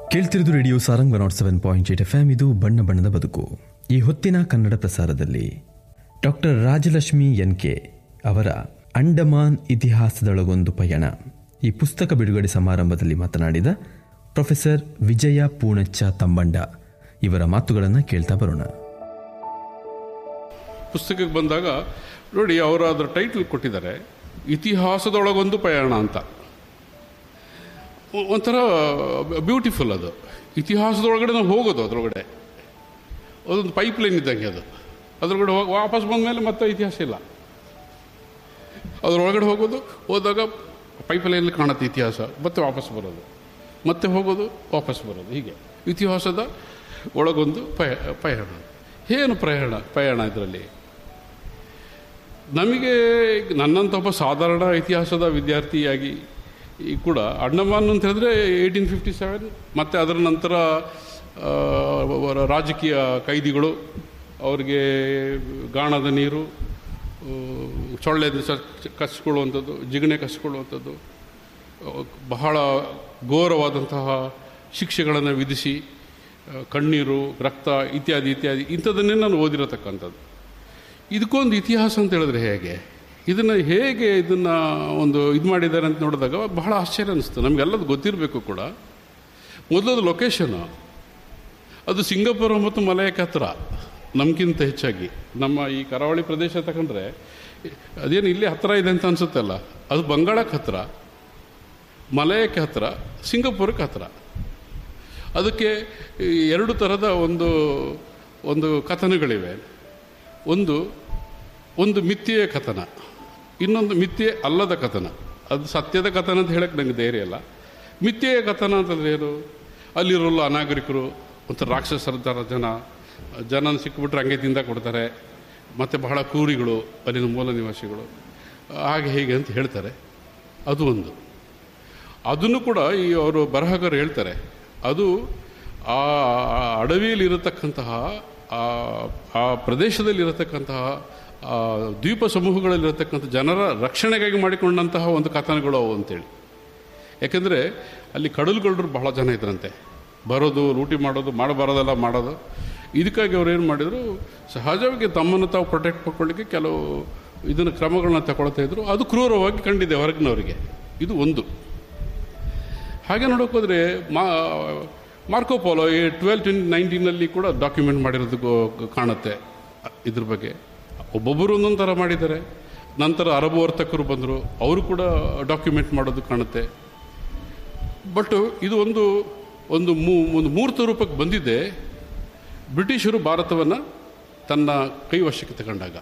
ಕೇಳ್ತಿರೋದು radio Sarang one nought seven point eight F M ಇದು ಬಣ್ಣ ಬಣ್ಣದ ಬದುಕು ಈ ಹೊತ್ತಿನ ಕನ್ನಡ ಪ್ರಸಾರದಲ್ಲಿ ಡಾಕ್ಟರ್ ರಾಜಲಕ್ಷ್ಮಿ ಎನ್ ಕೆ ಅವರ ಅಂಡಮಾನ್ ಇತಿಹಾಸದೊಳಗೊಂದು ಪಯಣ ಈ ಪುಸ್ತಕ ಬಿಡುಗಡೆ ಸಮಾರಂಭದಲ್ಲಿ ಮಾತನಾಡಿದ ಪ್ರೊಫೆಸರ್ ವಿಜಯ ಪೂಣಚ್ಚ ತಂಬಂಡ ಇವರ ಮಾತುಗಳನ್ನು ಕೇಳ್ತಾ ಬರೋಣ ಪುಸ್ತಕಕ್ಕೆ ಬಂದಾಗ ನೋಡಿ ಅವರು ಅದರ ಟೈಟಲ್ ಕೊಟ್ಟಿದ್ದಾರೆ ಇತಿಹಾಸದೊಳಗೊಂದು ಪಯಣ ಅಂತ ಒ- ಒಂಥರ ಬ್ಯೂಟಿಫುಲ್ ಅದು ಇತಿಹಾಸದೊಳಗಡೆ ನಾವು ಹೋಗೋದು ಅದರೊಳಗಡೆ ಅದೊಂದು ಪೈಪ್ ಲೈನ್ ಇದ್ದಂಗೆ ಅದು ಅದರೊಳಗಡೆ ಹೋಗಿ ವಾಪಸ್ ಬಂದ ಮೇಲೆ ಮತ್ತೆ ಇತಿಹಾಸ ಇಲ್ಲ ಅದರೊಳಗಡೆ ಹೋಗೋದು ಹೋದಾಗ ಪೈಪ್ ಲೈನಲ್ಲಿ ಕಾಣುತ್ತೆ ಇತಿಹಾಸ ಮತ್ತೆ ವಾಪಸ್ ಬರೋದು ಮತ್ತೆ ಹೋಗೋದು ವಾಪಸ್ ಬರೋದು ಹೀಗೆ ಇತಿಹಾಸದ ಒಳಗೊಂದು ಪಯ ಪಯಣ ಏನು ಪ್ರಯಾಣ ಪಯಣ ಇದರಲ್ಲಿ ನಮಗೆ ನನ್ನಂಥ ಒಬ್ಬ ಸಾಧಾರಣ ಇತಿಹಾಸದ ವಿದ್ಯಾರ್ಥಿಯಾಗಿ ಈ ಕೂಡ ಅಂಡಮಾನ್ ಅಂತ ಹೇಳಿದ್ರೆ ಏಯ್ಟೀನ್ ಫಿಫ್ಟಿ ಸೆವೆನ್ ಮತ್ತು ಅದರ ನಂತರ ಆ, ಅವರ ರಾಜಕೀಯ ಕೈದಿಗಳು ಅವರಿಗೆ ಗಾಣದ ನೀರು ಆ, ಸೊಳ್ಳೆ ಸ- ಕಸಿಕೊಳ್ಳುವಂಥದ್ದು ಜಿಗಣೆ ಕಸಿಕೊಳ್ಳುವಂಥದ್ದು ಆ, ಬಹಳ ಘೋರವಾದಂತಹ ಶಿಕ್ಷೆಗಳನ್ನು ವಿಧಿಸಿ ಆ, ಕಣ್ಣೀರು ರಕ್ತ ಇತ್ಯಾದಿ ಇತ್ಯಾದಿ ಇಂಥದ್ದನ್ನೇ ನಾನು ಓದಿರತಕ್ಕಂಥದ್ದು ಇದಕ್ಕೊಂದು ಇತಿಹಾಸ ಅಂತ ಹೇಳಿದ್ರೆ ಹೇಗೆ ಇದನ್ನು ಹೇಗೆ ಇದನ್ನು ಒಂದು ಇದು ಮಾಡಿದ್ದಾರೆ ಅಂತ ನೋಡಿದಾಗ ಬಹಳ ಆಶ್ಚರ್ಯ ಅನಿಸ್ತು ನಮಗೆಲ್ಲದು ಗೊತ್ತಿರಬೇಕು ಕೂಡ ಮೊದಲದು ಲೊಕೇಶನು ಅದು ಸಿಂಗಾಪುರ ಮತ್ತು ಮಲಯಕ್ಕೆ ಹತ್ರ ನಮಗಿಂತ ಹೆಚ್ಚಾಗಿ ನಮ್ಮ ಈ ಕರಾವಳಿ ಪ್ರದೇಶ ತಗೊಂಡ್ರೆ ಅದೇನು ಇಲ್ಲಿ ಹತ್ರ ಇದೆ ಅಂತ ಅನಿಸುತ್ತಲ್ಲ ಅದು ಬಂಗಾಳಕ್ಕೆ ಹತ್ರ ಮಲಯಕ್ಕೆ ಹತ್ರ ಸಿಂಗಾಪುರಕ್ಕೆ ಹತ್ರ ಅದಕ್ಕೆ ಈ ಎರಡು ಥರದ ಒಂದು ಒಂದು ಕಥನಗಳಿವೆ ಒಂದು ಒಂದು ಮಿಥ್ಯೆಯ ಕಥನ ಇನ್ನೊಂದು ಮಿಥ್ಯೆ ಅಲ್ಲದ ಕಥನ ಅದು ಸತ್ಯದ ಕಥನ ಅಂತ ಹೇಳಕ್ಕೆ ನನಗೆ ಧೈರ್ಯ ಇಲ್ಲ ಮಿಥ್ಯೆಯ ಕಥನ ಅಂತಂದ್ರೆ ಏನು ಅಲ್ಲಿರೋಲ್ಲ ಅನಾಗರಿಕರು ಒಂಥರ ರಾಕ್ಷಸರ ಥರ ಜನ ಜನ ಸಿಕ್ಕಿಬಿಟ್ರೆ ಹಂಗೆ ತಿಂದ ಕೊಡ್ತಾರೆ ಮತ್ತು ಬಹಳ ಕ್ರೂರಿಗಳು ಅಲ್ಲಿನ ಮೂಲ ನಿವಾಸಿಗಳು ಹಾಗೆ ಹೇಗೆ ಅಂತ ಹೇಳ್ತಾರೆ ಅದು ಒಂದು ಅದನ್ನು ಕೂಡ ಈ ಅವರು ಬರಹಗಾರರು ಹೇಳ್ತಾರೆ ಅದು ಆ ಅಡವಿಯಲ್ಲಿ ಇರತಕ್ಕಂತಹ ಆ ಆ ಪ್ರದೇಶದಲ್ಲಿರತಕ್ಕಂತಹ ಆ ದ್ವೀಪ ಸಮೂಹಗಳಲ್ಲಿರತಕ್ಕಂಥ ಜನರ ರಕ್ಷಣೆಗಾಗಿ ಮಾಡಿಕೊಂಡಂತಹ ಒಂದು ಕಥನಗಳು ಅವು ಅಂತೇಳಿ ಯಾಕೆಂದರೆ ಅಲ್ಲಿ ಕಡಲುಗಳ್ಳರು ಬಹಳ ಜನ ಇದ್ರಂತೆ ಬರೋದು ಲೂಟಿ ಮಾಡೋದು ಮಾಡಬಾರದೆಲ್ಲ ಮಾಡೋದು ಇದಕ್ಕಾಗಿ ಅವ್ರು ಏನು ಮಾಡಿದರು ಸಹಜವಾಗಿ ತಮ್ಮನ್ನು ತಾವು ಪ್ರೊಟೆಕ್ಟ್ ಮಾಡ್ಕೊಳ್ಳಿಕ್ಕೆ ಕೆಲವು ಇದನ್ನು ಕ್ರಮಗಳನ್ನ ತಗೊಳ್ತಾ ಇದ್ರು ಅದು ಕ್ರೂರವಾಗಿ ಕಂಡಿದೆ ಹೊರಗಿನವರಿಗೆ ಇದು ಒಂದು ಹಾಗೆ ನೋಡೋಕೆ ಹೋದರೆ ಮಾ ಮಾರ್ಕೋ ಪೋಲೋ ಈ ಟ್ವೆಲ್ ಟ್ವೆಂಟಿ ನೈನ್ಟೀನಲ್ಲಿ ಕೂಡ ಡಾಕ್ಯುಮೆಂಟ್ ಮಾಡಿರೋದು ಗೋ- ಕಾಣುತ್ತೆ ಇದ್ರ ಬಗ್ಗೆ ಒಬ್ಬೊಬ್ಬರು ಒಂದೊಂದು ಥರ ಮಾಡಿದ್ದಾರೆ ನಂತರ ಅರಬ್ ವರ್ತಕರು ಬಂದರು ಅವರು ಕೂಡ ಡಾಕ್ಯುಮೆಂಟ್ ಮಾಡೋದು ಕಾಣುತ್ತೆ ಬಟ್ ಇದು ಒಂದು ಒಂದು ಮೂ ಒಂದು ಮೂರ್ತ ರೂಪಕ್ಕೆ ಬಂದಿದ್ದೆ ಬ್ರಿಟಿಷರು ಭಾರತವನ್ನು ತನ್ನ ಕೈವಶಕ್ಕೆ ತಗೊಂಡಾಗ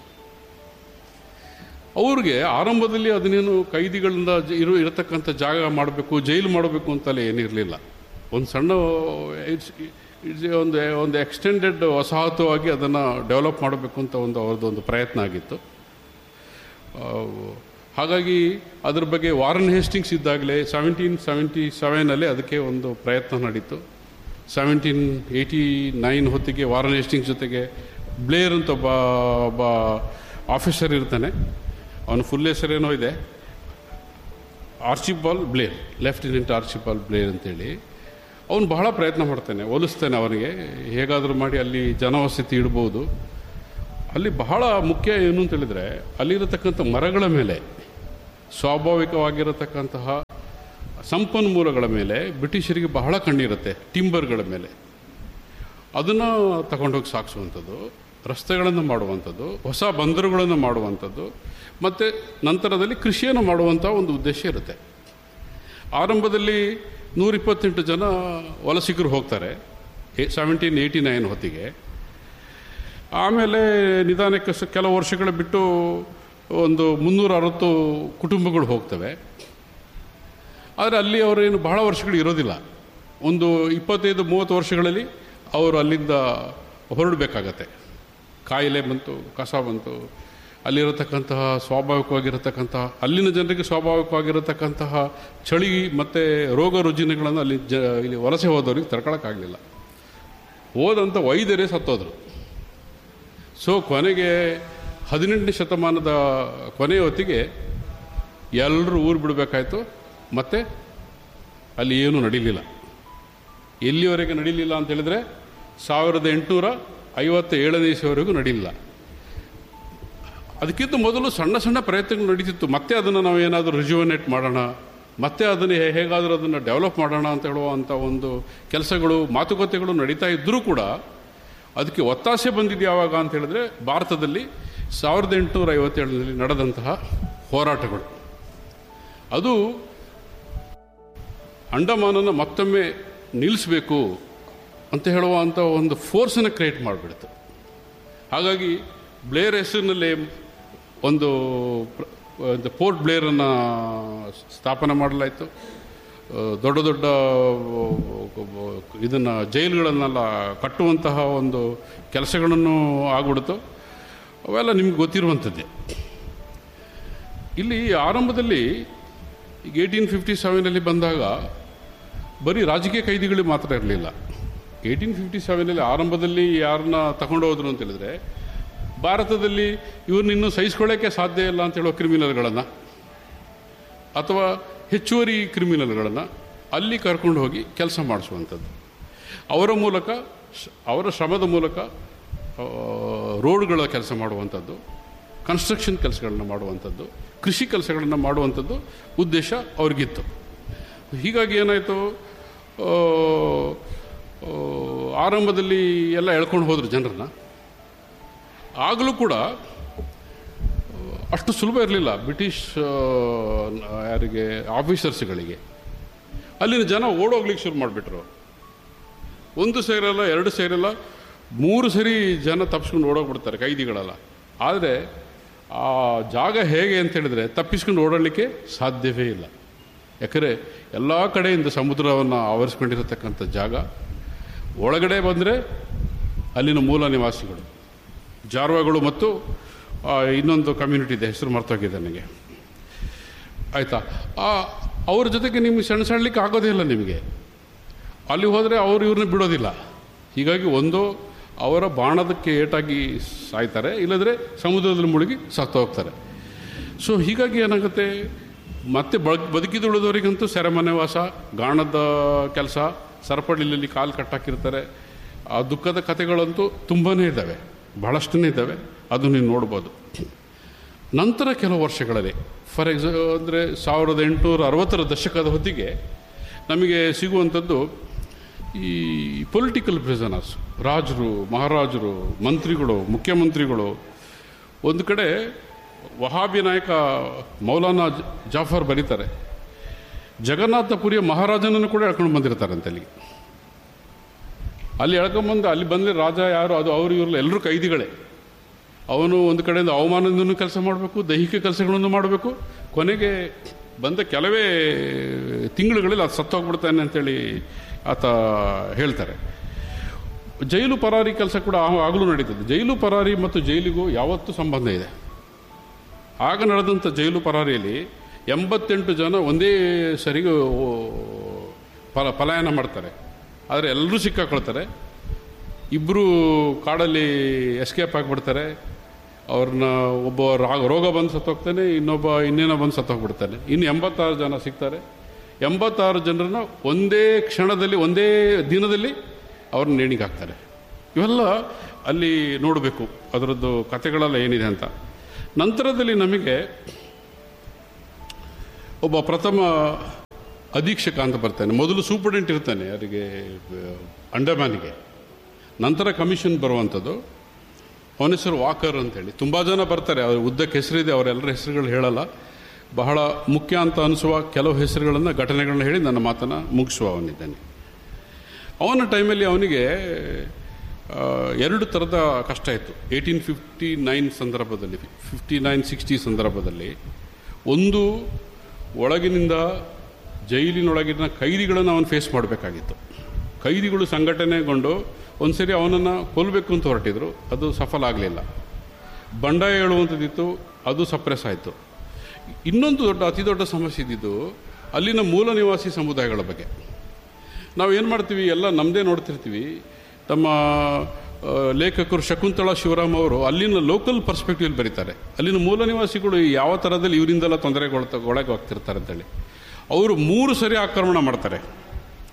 ಅವ್ರಿಗೆ ಆರಂಭದಲ್ಲಿ ಅದನ್ನೇನು ಕೈದಿಗಳಿಂದ ಜ- ಇರು ಇರತಕ್ಕಂಥ ಜಾಗ ಮಾಡಬೇಕು ಜೈಲು ಮಾಡಬೇಕು ಅಂತಲೇ ಏನಿರಲಿಲ್ಲ ಒಂದು ಸಣ್ಣ ಇಟ್ಸ್ ಇಟ್ಸ್ ಒಂದು ಒಂದು ಎಕ್ಸ್ಟೆಂಡೆಡ್ ವಸಾಹತುವಾಗಿ ಅದನ್ನು ಡೆವಲಪ್ ಮಾಡಬೇಕು ಅಂತ ಒಂದು ಅವ್ರದ್ದು ಒಂದು ಪ್ರಯತ್ನ ಆಗಿತ್ತು ಆ, ಹಾಗಾಗಿ ಅದ್ರ ಬಗ್ಗೆ ವಾರನ್ ಹೇಸ್ಟಿಂಗ್ಸ್ ಇದ್ದಾಗಲೇ ಸೆವೆಂಟೀನ್ ಸೆವೆಂಟಿ ಸೆವೆನಲ್ಲಿ ಅದಕ್ಕೆ ಒಂದು ಪ್ರಯತ್ನ ನಡೀತು ಸೆವೆಂಟೀನ್ ಏಯ್ಟಿ ನೈನ್ ಹೊತ್ತಿಗೆ ವಾರನ್ ಹೇಸ್ಟಿಂಗ್ಸ್ ಜೊತೆಗೆ ಬ್ಲೇರ್ ಅಂತ ಒಬ್ಬ ಒಬ್ಬ ಆಫೀಸರ್ ಇರ್ತಾನೆ ಅವನ ಫುಲ್ ಹೆಸರೇನೋ ಇದೆ Archibald Blair lieutenant Archibald Blair ಅಂತೇಳಿ ಅವನು ಬಹಳ ಪ್ರಯತ್ನ ಮಾಡ್ತಾನೆ ಹೋಲಿಸ್ತಾನೆ ಅವನಿಗೆ ಹೇಗಾದರೂ ಮಾಡಿ ಅಲ್ಲಿ ಜನವಸತಿ ಇಡ್ಬೋದು ಅಲ್ಲಿ ಬಹಳ ಮುಖ್ಯ ಏನು ಅಂತ ಹೇಳಿದ್ರೆ ಅಲ್ಲಿರತಕ್ಕಂಥ ಮರಗಳ ಮೇಲೆ ಸ್ವಾಭಾವಿಕವಾಗಿರತಕ್ಕಂತಹ ಸಂಪನ್ಮೂಲಗಳ ಮೇಲೆ ಬ್ರಿಟಿಷರಿಗೆ ಬಹಳ ಕಣ್ಣಿರುತ್ತೆ ಟಿಂಬರ್ಗಳ ಮೇಲೆ ಅದನ್ನು ತಗೊಂಡೋಗಿ ಸಾಗಿಸುವಂಥದ್ದು ರಸ್ತೆಗಳನ್ನು ಮಾಡುವಂಥದ್ದು ಹೊಸ ಬಂದರುಗಳನ್ನು ಮಾಡುವಂಥದ್ದು ಮತ್ತು ನಂತರದಲ್ಲಿ ಕೃಷಿಯನ್ನು ಮಾಡುವಂಥ ಒಂದು ಉದ್ದೇಶ ಇರುತ್ತೆ ಆರಂಭದಲ್ಲಿ ನೂರಿಪ್ಪತ್ತೆಂಟು ಜನ ವಲಸಿಗರು ಹೋಗ್ತಾರೆ ಸೆವೆಂಟೀನ್ ಏಯ್ಟಿ ನೈನ್ ಹೊತ್ತಿಗೆ ಆಮೇಲೆ ನಿಧಾನಕ್ಕೆ ಸ- ಕೆಲವು ವರ್ಷಗಳ ಬಿಟ್ಟು ಒಂದು ಮುನ್ನೂರ ಅರವತ್ತು ಕುಟುಂಬಗಳು ಹೋಗ್ತವೆ ಆದರೆ ಅಲ್ಲಿ ಅವರೇನು ಬಹಳ ವರ್ಷಗಳು ಇರೋದಿಲ್ಲ ಒಂದು ಇಪ್ಪತ್ತೈದು ಮೂವತ್ತು ವರ್ಷಗಳಲ್ಲಿ ಅವರು ಅಲ್ಲಿಂದ ಹೊರಡಬೇಕಾಗತ್ತೆ ಕಾಯಿಲೆ ಬಂತು ಕಸ ಬಂತು ಅಲ್ಲಿರತಕ್ಕಂತಹ ಸ್ವಾಭಾವಿಕವಾಗಿರತಕ್ಕಂತಹ ಅಲ್ಲಿನ ಜನರಿಗೆ ಸ್ವಾಭಾವಿಕವಾಗಿರತಕ್ಕಂತಹ ಚಳಿ ಮತ್ತು ರೋಗ ರುಜಿನಗಳನ್ನು ಅಲ್ಲಿ ಜ ಇಲ್ಲಿ ವಲಸೆ ಹೋದವ್ರಿಗೆ ತಡ್ಕೊಳಕ್ಕಾಗಲಿಲ್ಲ ಹೋದಂಥ ವೈದ್ಯರೇ ಸತ್ತೋದ್ರು ಸೊ ಕೊನೆಗೆ ಹದಿನೆಂಟನೇ ಶತಮಾನದ ಕೊನೆಯ ಹೊತ್ತಿಗೆ ಎಲ್ಲರೂ ಊರು ಬಿಡಬೇಕಾಯ್ತು ಮತ್ತು ಅಲ್ಲಿ ಏನೂ ನಡೀಲಿಲ್ಲ ಎಲ್ಲಿವರೆಗೆ ನಡೀಲಿಲ್ಲ ಅಂತ ಹೇಳಿದ್ರೆ ಸಾವಿರದ ಎಂಟುನೂರ ಐವತ್ತ ಏಳನೇ ಇಸವಿವರೆಗೂ ನಡೀಲಿಲ್ಲ ಅದಕ್ಕಿಂತ ಮೊದಲು ಸಣ್ಣ ಸಣ್ಣ ಪ್ರಯತ್ನಗಳು ನಡೀತಿತ್ತು ಮತ್ತೆ ಅದನ್ನು ನಾವು ಏನಾದರೂ ರಿಜುವನೇಟ್ ಮಾಡೋಣ ಮತ್ತೆ ಅದನ್ನು ಹೇ- ಹೇಗಾದರೂ ಅದನ್ನು ಡೆವಲಪ್ ಮಾಡೋಣ ಅಂತ ಹೇಳುವಂಥ ಒಂದು ಕೆಲಸಗಳು ಮಾತುಕತೆಗಳು ನಡೀತಾ ಇದ್ದರೂ ಕೂಡ ಅದಕ್ಕೆ ಒತ್ತಾಸೆ ಬಂದಿದ್ದು ಯಾವಾಗ ಅಂತ ಹೇಳಿದ್ರೆ ಭಾರತದಲ್ಲಿ ಸಾವಿರದ ಎಂಟುನೂರ ಐವತ್ತೇಳರಲ್ಲಿ ನಡೆದಂತಹ ಹೋರಾಟಗಳು ಅದು ಅಂಡಮಾನನ್ನು ಮತ್ತೊಮ್ಮೆ ನಿಲ್ಲಿಸಬೇಕು ಅಂತ ಹೇಳುವಂಥ ಒಂದು ಫೋರ್ಸನ್ನು ಕ್ರಿಯೇಟ್ ಮಾಡಿಬಿಡ್ತು ಹಾಗಾಗಿ ಬ್ಲೇರ್ ಹೆಸರಿನಲ್ಲಿ ಒಂದು ಪ್ರ- ಒಂದು ಪೋರ್ಟ್ ಬ್ಲೇರನ್ನು ಸ್ಥಾಪನೆ ಮಾಡಲಾಯಿತು ಆ, ದೊಡ್ಡ ದೊಡ್ಡ ಇದನ್ನು ಜೈಲುಗಳನ್ನೆಲ್ಲ ಕಟ್ಟುವಂತಹ ಒಂದು ಕೆಲಸಗಳನ್ನು ಆಗ್ಬಿಡ್ತು ಅವೆಲ್ಲ ನಿಮ್ಗೆ ಗೊತ್ತಿರುವಂಥದ್ದೇ ಇಲ್ಲಿ ಆರಂಭದಲ್ಲಿ ಈಗ ಏಯ್ಟೀನ್ ಫಿಫ್ಟಿ ಸೆವೆನಲ್ಲಿ ಬಂದಾಗ ಬರೀ ರಾಜಕೀಯ ಕೈದಿಗಳಿಗೆ ಮಾತ್ರ ಇರಲಿಲ್ಲ ಏಯ್ಟೀನ್ ಫಿಫ್ಟಿ ಸೆವೆನಲ್ಲಿ ಆರಂಭದಲ್ಲಿ ಯಾರನ್ನ ತಗೊಂಡು ಹೋದ್ರು ಅಂತ ಹೇಳಿದ್ರೆ ಭಾರತದಲ್ಲಿ ಇವ್ರನ್ನ ಇನ್ನೂ ಸಹಿಸ್ಕೊಳ್ಳೋಕ್ಕೆ ಸಾಧ್ಯ ಇಲ್ಲ ಅಂತ ಹೇಳೋ ಕ್ರಿಮಿನಲ್ಗಳನ್ನು ಅಥವಾ ಹೆಚ್ಚುವರಿ ಕ್ರಿಮಿನಲ್ಗಳನ್ನು ಅಲ್ಲಿ ಕರ್ಕೊಂಡು ಹೋಗಿ ಕೆಲಸ ಮಾಡಿಸುವಂಥದ್ದು ಅವರ ಮೂಲಕ ಶ- ಅವರ ಶ್ರಮದ ಮೂಲಕ ಆ, ರೋಡ್ಗಳ ಕೆಲಸ ಮಾಡುವಂಥದ್ದು ಕನ್ಸ್ಟ್ರಕ್ಷನ್ ಕೆಲಸಗಳನ್ನ ಮಾಡುವಂಥದ್ದು ಕೃಷಿ ಕೆಲಸಗಳನ್ನು ಮಾಡುವಂಥದ್ದು ಉದ್ದೇಶ ಅವ್ರಿಗಿತ್ತು ಹೀಗಾಗಿ ಏನಾಯಿತು ಆ, ಆ, ಆರಂಭದಲ್ಲಿ ಎಲ್ಲ ಎಳ್ಕೊಂಡು ಹೋದರು ಜನರನ್ನ ಆಗಲೂ ಕೂಡ ಅಷ್ಟು ಸುಲಭ ಇರಲಿಲ್ಲ ಬ್ರಿಟಿಷ್ ಆ, ಯಾರಿಗೆ ಆಫೀಸರ್ಸ್ಗಳಿಗೆ ಅಲ್ಲಿನ ಜನ ಓಡೋಗ್ಲಿಕ್ಕೆ ಶುರು ಮಾಡಿಬಿಟ್ರು ಒಂದು ಸೇರಲ್ಲ ಎರಡು ಸೇರಲ್ಲ ಮೂರು ಸರಿ ಜನ ತಪ್ಪಿಸ್ಕೊಂಡು ಓಡೋಗ್ಬಿಡ್ತಾರೆ ಕೈದಿಗಳೆಲ್ಲ ಆದರೆ ಆ ಜಾಗ ಹೇಗೆ ಅಂತ ಹೇಳಿದ್ರೆ ತಪ್ಪಿಸ್ಕೊಂಡು ಓಡಾಡಲಿಕ್ಕೆ ಸಾಧ್ಯವೇ ಇಲ್ಲ ಯಾಕಂದರೆ ಎಲ್ಲ ಕಡೆಯಿಂದ ಸಮುದ್ರವನ್ನು ಆವರಿಸ್ಕೊಂಡಿರತಕ್ಕಂಥ ಜಾಗ ಒಳಗಡೆ ಬಂದರೆ ಅಲ್ಲಿನ ಮೂಲ ನಿವಾಸಿಗಳು ಜಾರ್ವಾಗಳು ಮತ್ತು ಆ, ಇನ್ನೊಂದು ಕಮ್ಯುನಿಟಿ ಇದೆ ಹೆಸರು ಮರ್ತೋಗಿದೆ ನನಗೆ ಆಯಿತಾ ಅವ್ರ ಜೊತೆಗೆ ನಿಮಗೆ ಸೆಣಸಾಡ್ಲಿಕ್ಕೆ ಆಗೋದೇ ಇಲ್ಲ ನಿಮಗೆ ಅಲ್ಲಿ ಹೋದರೆ ಅವರು ಇವ್ರನ್ನ ಬಿಡೋದಿಲ್ಲ ಹೀಗಾಗಿ ಒಂದು ಅವರ ಬಾಣದಕ್ಕೆ ಏಟಾಗಿ ಸಾಯ್ತಾರೆ ಇಲ್ಲದ್ರೆ ಸಮುದ್ರದಲ್ಲಿ ಮುಳುಗಿ ಸತ್ತು ಹೋಗ್ತಾರೆ ಸೊ ಹೀಗಾಗಿ ಏನಾಗುತ್ತೆ ಮತ್ತೆ ಬ ಬದುಕಿದುಳಿದವರಿಗಂತೂ ಸೆರೆಮನೆ ವಾಸ ಗಾಣದ ಕೆಲಸ ಸರಪಳಿಲಲ್ಲಿ ಕಾಲು ಕಟ್ಟಾಕಿರ್ತಾರೆ ಆ ದುಃಖದ ಕಥೆಗಳಂತೂ ತುಂಬಾ ಇದ್ದಾವೆ ಬಹಳಷ್ಟೇ ಇದ್ದಾವೆ ಅದು ನೀವು ನೋಡ್ಬೋದು ನಂತರ ಕೆಲವು ವರ್ಷಗಳಲ್ಲಿ ಫಾರ್ ಎಕ್ಸಾ ಅಂದರೆ ಸಾವಿರದ ಎಂಟುನೂರ ಅರವತ್ತರ ದಶಕದ ಹೊತ್ತಿಗೆ ನಮಗೆ ಸಿಗುವಂಥದ್ದು ಈ ಪೊಲಿಟಿಕಲ್ ಪ್ರಿಸನರ್ಸ್ ರಾಜರು ಮಹಾರಾಜರು ಮಂತ್ರಿಗಳು ಮುಖ್ಯಮಂತ್ರಿಗಳು ಒಂದು ಕಡೆ ವಹಾಬಿ ನಾಯಕ ಮೌಲಾನಾ ಜ- ಜಾಫರ್ ಬರೀತಾರೆ ಜಗನ್ನಾಥಪುರಿಯ ಮಹಾರಾಜನನ್ನು ಕೂಡ ಎಳ್ಕೊಂಡು ಬಂದಿರ್ತಾರಂತೆ ಅಲ್ಲಿಗೆ ಅಲ್ಲಿ ಎಳ್ಕೊಂಬಂದು ಅಲ್ಲಿ ಬಂದರೆ ರಾಜ ಯಾರು ಅದು ಅವರು ಇವ್ರಲ್ಲ ಎಲ್ಲರೂ ಕೈದಿಗಳೇ ಅವನು ಒಂದು ಕಡೆಯಿಂದ ಅವಮಾನದಿಂದನೂ ಕೆಲಸ ಮಾಡಬೇಕು ದೈಹಿಕ ಕೆಲಸಗಳನ್ನು ಮಾಡಬೇಕು ಕೊನೆಗೆ ಬಂದ ಕೆಲವೇ ತಿಂಗಳುಗಳಲ್ಲಿ ಅದು ಸತ್ತೋಗ್ಬಿಡ್ತಾನೆ ಅಂತೇಳಿ ಆತ ಹೇಳ್ತಾರೆ ಜೈಲು ಪರಾರಿ ಕೆಲಸ ಕೂಡ ಆ- ಆಗಲೂ ನಡೀತದೆ ಜೈಲು ಪರಾರಿ ಮತ್ತು ಜೈಲಿಗೂ ಯಾವತ್ತೂ ಸಂಬಂಧ ಇದೆ ಆಗ ನಡೆದಂಥ ಜೈಲು ಪರಾರಿಯಲ್ಲಿ ಎಂಬತ್ತೆಂಟು ಜನ ಒಂದೇ ಸರಿಗೆ ಓ- ಪಲ ಪಲಾಯನ ಮಾಡ್ತಾರೆ ಆದರೆ ಎಲ್ಲರೂ ಸಿಕ್ಕಾಕೊಳ್ತಾರೆ ಇಬ್ಬರು ಕಾಡಲ್ಲಿ ಎಸ್ಕೇಪ್ ಆಗಿಬಿಡ್ತಾರೆ ಅವ್ರನ್ನ ಒಬ್ಬ ರಾ- ರೋಗ ಬಂದು ಸತ್ತೋಗ್ತಾನೆ ಇನ್ನೊಬ್ಬ ಇನ್ನೇನೋ ಬಂದು ಸತ್ತೋಗ್ಬಿಡ್ತಾನೆ ಇನ್ನು ಎಂಬತ್ತಾರು ಜನ ಸಿಗ್ತಾರೆ ಎಂಬತ್ತಾರು ಜನರನ್ನ ಒಂದೇ ಕ್ಷಣದಲ್ಲಿ ಒಂದೇ ದಿನದಲ್ಲಿ ಅವ್ರನ್ನ ನೇಣಿಗೆ ಹಾಕ್ತಾರೆ ಇವೆಲ್ಲ ಅಲ್ಲಿ ನೋಡಬೇಕು ಅದರದ್ದು ಕಥೆಗಳೆಲ್ಲ ಏನಿದೆ ಅಂತ ನಂತರದಲ್ಲಿ ನಮಗೆ ಒಬ್ಬ ಪ್ರಥಮ ಅಧೀಕ್ಷಕ ಅಂತ ಬರ್ತಾನೆ ಮೊದಲು ಸೂಪರ್ಡೆಂಟ್ ಇರ್ತಾನೆ ಯಾರಿಗೆ ಅಂಡಮಾನಿಗೆ ನಂತರ ಕಮಿಷನ್ ಬರುವಂಥದ್ದು ಅವನ ಹೆಸರು ವಾಕರ್ ಅಂತೇಳಿ ತುಂಬ ಜನ ಬರ್ತಾರೆ ಅವ್ರ ಉದ್ದಕ್ಕೆ ಹೆಸರಿದೆ ಅವರೆಲ್ಲರ ಹೆಸರುಗಳು ಹೇಳಲ್ಲ ಬಹಳ ಮುಖ್ಯ ಅಂತ ಅನಿಸುವ ಕೆಲವು ಹೆಸರುಗಳನ್ನು ಘಟನೆಗಳನ್ನ ಹೇಳಿ ನನ್ನ ಮಾತನ್ನು ಮುಗಿಸುವ ಅವನಿದ್ದಾನೆ ಅವನ ಟೈಮಲ್ಲಿ ಅವನಿಗೆ ಆ, ಎರಡು ಥರದ ಕಷ್ಟ ಇತ್ತು ಏಯ್ಟೀನ್ ಫಿಫ್ಟಿ ನೈನ್ ಸಂದರ್ಭದಲ್ಲಿ ಫಿಫ್ಟಿ ನೈನ್ ಸಿಕ್ಸ್ಟಿ ಸಂದರ್ಭದಲ್ಲಿ ಒಂದು ಒಳಗಿನಿಂದ ಜೈಲಿನೊಳಗಿನ ಕೈದಿಗಳನ್ನು ಅವನು ಫೇಸ್ ಮಾಡಬೇಕಾಗಿತ್ತು ಕೈದಿಗಳು ಸಂಘಟನೆಗೊಂಡು ಒಂದ್ಸರಿ ಅವನನ್ನು ಕೊಲ್ಲಬೇಕು ಅಂತ ಹೊರಟಿದ್ರು ಅದು ಸಫಲ ಆಗಲಿಲ್ಲ ಬಂಡಾಯ ಹೇಳುವಂಥದ್ದಿತ್ತು ಅದು ಸಪ್ರೆಸ್ ಆಯಿತು ಇನ್ನೊಂದು ದೊಡ್ಡ ಅತಿ ದೊಡ್ಡ ಸಮಸ್ಯೆ ಇದ್ದಿದ್ದು ಅಲ್ಲಿನ ಮೂಲ ನಿವಾಸಿ ಸಮುದಾಯಗಳ ಬಗ್ಗೆ ನಾವು ಏನು ಮಾಡ್ತೀವಿ ಎಲ್ಲ ನಮ್ಮದೇ ನೋಡ್ತಿರ್ತೀವಿ ತಮ್ಮ ಆ, ಲೇಖಕರು ಶಕುಂತಳಾ ಶಿವರಾಮ್ ಅವರು ಅಲ್ಲಿನ ಲೋಕಲ್ ಪರ್ಸ್ಪೆಕ್ಟಿವ್ ಬರೀತಾರೆ ಅಲ್ಲಿನ ಮೂಲ ನಿವಾಸಿಗಳು ಯಾವ ಥರದಲ್ಲಿ ಇವರಿಂದೆಲ್ಲ ತೊಂದರೆಗೊಳ್ತ ಒಳಗೆ ಹೋಗ್ತಿರ್ತಾರೆ ಅಂತೇಳಿ ಅವರು ಮೂರು ಸರಿ ಆಕ್ರಮಣ ಮಾಡ್ತಾರೆ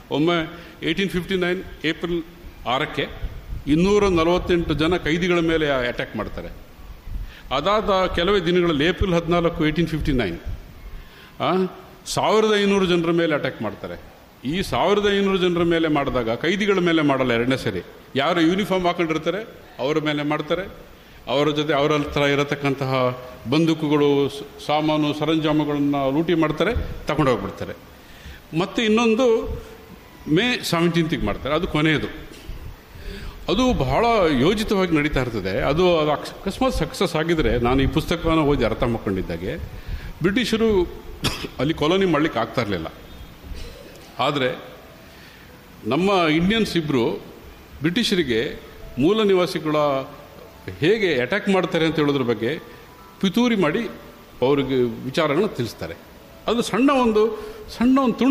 ಒಮ್ಮೆ ಏಯ್ಟೀನ್ ಫಿಫ್ಟಿ ನೈನ್ ಏಪ್ರಿಲ್ ಆರಕ್ಕೆ ಇನ್ನೂರ ನಲವತ್ತೆಂಟು ಜನ ಕೈದಿಗಳ ಮೇಲೆ ಅಟ್ಯಾಕ್ ಮಾಡ್ತಾರೆ ಅದಾದ ಕೆಲವೇ ದಿನಗಳಲ್ಲಿ ಏಪ್ರಿಲ್ ಹದಿನಾಲ್ಕು ಏಯ್ಟೀನ್ ಫಿಫ್ಟಿ ನೈನ್ ಸಾವಿರದ ಐನೂರು ಜನರ ಮೇಲೆ ಅಟ್ಯಾಕ್ ಮಾಡ್ತಾರೆ ಈ ಸಾವಿರದ ಐನೂರು ಜನರ ಮೇಲೆ ಮಾಡಿದಾಗ ಕೈದಿಗಳ ಮೇಲೆ ಮಾಡಲ್ಲ ಎರಡನೇ ಸರಿ ಯಾರು ಯೂನಿಫಾರ್ಮ್ ಹಾಕೊಂಡಿರ್ತಾರೆ ಅವರ ಮೇಲೆ ಮಾಡ್ತಾರೆ ಅವರ ಜೊತೆ ಅವರ ಹತ್ರ ಇರತಕ್ಕಂತಹ ಬಂದೂಕುಗಳು ಸ- ಸಾಮಾನು ಸರಂಜಾಮುಗಳನ್ನು ಲೂಟಿ ಮಾಡ್ತಾರೆ ತಗೊಂಡು ಹೋಗ್ಬಿಡ್ತಾರೆ ಮತ್ತು ಇನ್ನೊಂದು ಮೇ ಸೆವೆಂಟೀನ್ತಿಗೆ ಮಾಡ್ತಾರೆ ಅದು ಕೊನೆಯದು ಅದು ಬಹಳ ಯೋಜಿತವಾಗಿ ನಡೀತಾ ಇರ್ತದೆ ಅದು ಅದು ಅಕ್ಷ- ಅಕಸ್ಮಾತ್ ಸಕ್ಸಸ್ ಆಗಿದ್ರೆ ನಾನು ಈ ಪುಸ್ತಕವನ್ನು ಓದಿ ಅರ್ಥ ಮಾಡ್ಕೊಂಡಿದ್ದಾಗೆ ಬ್ರಿಟಿಷರು ಅಲ್ಲಿ ಕಾಲೋನಿ ಮಾಡಲಿಕ್ಕೆ ಆಗ್ತಾ ಇರಲಿಲ್ಲ ಆದರೆ ನಮ್ಮ ಇಂಡಿಯನ್ಸ್ ಇಬ್ಬರು ಬ್ರಿಟಿಷರಿಗೆ ಮೂಲ ನಿವಾಸಿಗಳ ಹೇಗೆ ಅಟ್ಯಾಕ್ ಮಾಡ್ತಾರೆ ಅಂತ ಹೇಳೋದ್ರ ಬಗ್ಗೆ ಪಿತೂರಿ ಮಾಡಿ ಅವರಿಗೆ ವಿಚಾರಗಳನ್ನ ತಿಳಿಸ್ತಾರೆ ಅದು ಸಣ್ಣ ಒಂದು ಸಣ್ಣ ಒಂದು ತುಣುಕು